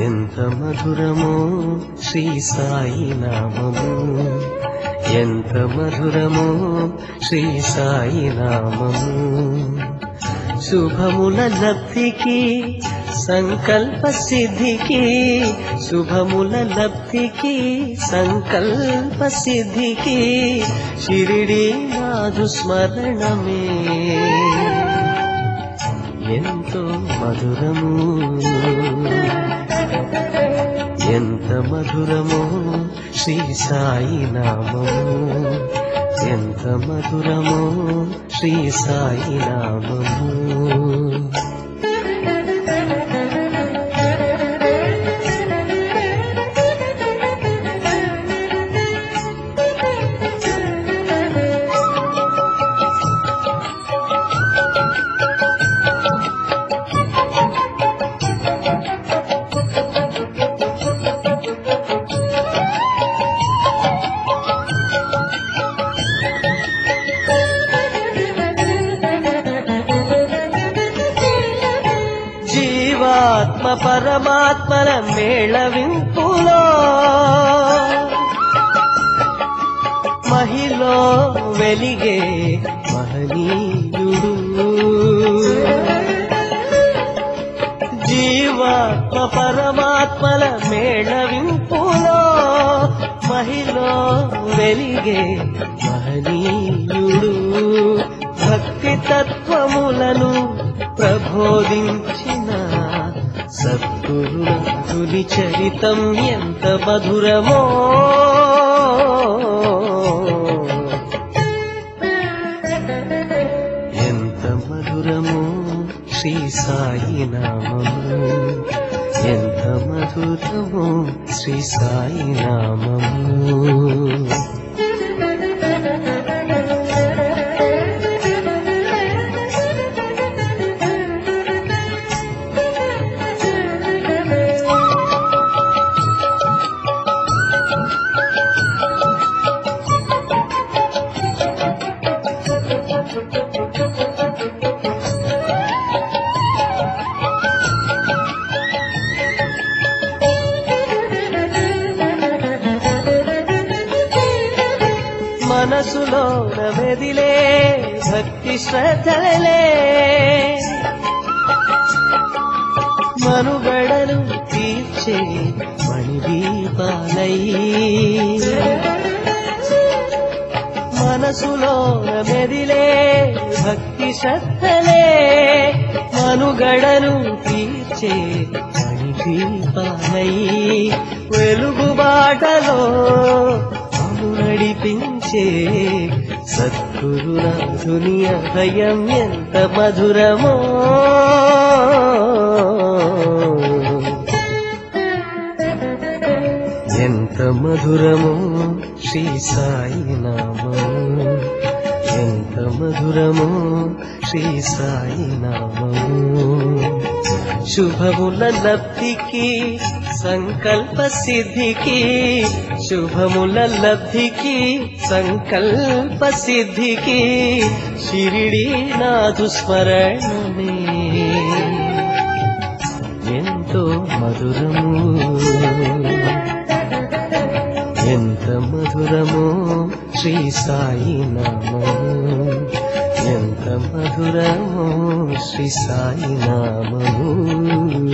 ఎంత మధురమో శ్రీ సాయి నామము ఎంత మధురమో శ్రీ సాయి నామము శుభముల లబ్ధికి సంకల్ప సిద్ధికి శుభముల లబ్ధికి సంకల్ప సిద్ధికి షిరిడి నాదు స్మరణమే ఎంతో మధురము ఎంత మధురమో శ్రీ సాయి నామము ఎంత మధురమో శ్రీ సాయి నామము జీవాత్మ పరమాత్మల మేళవింపులో మహిలో వెలిగే మహనీయుడు జీవాత్మ పరమాత్మల మేళవింపులో మహిలో వెలిగే మహనీయుడు భక్తి తత్వములను ప్రబోధించిన సద్గురుల తులి చరితం ఎంత మధురమో ఎంత మధురమో శ్రీ సాయి నామము ఎంత మధురమో శ్రీ సాయి నామము మనసులో మెదిలే భక్తి శ్రద్ధలే మనుగడను తీర్చే మణిదీపాలై మనసులో మెదిలే భక్తి శ్రద్ధలే మనుగడను తీర్చే మణిదీపాలై వెలుగు బాటలో మము నడిపించే సద్గురునాథుని అభయం ఎంత మధురమో ఎంత మధురమో శ్రీ సాయి నామము ఎంత మధురమో శ్రీ సాయి నామము శుభముల లబ్ధికి సంకల్ప సిద్ధికి శుభముల లబ్ధికి సంకల్ప సిద్ధికి షిరిడి నాదు స్మరణమే ఎంతో మధురము ఎంత మధురమో శ్రీ సాయి నామము ఎంత మధురమో శ్రీ సాయి నామము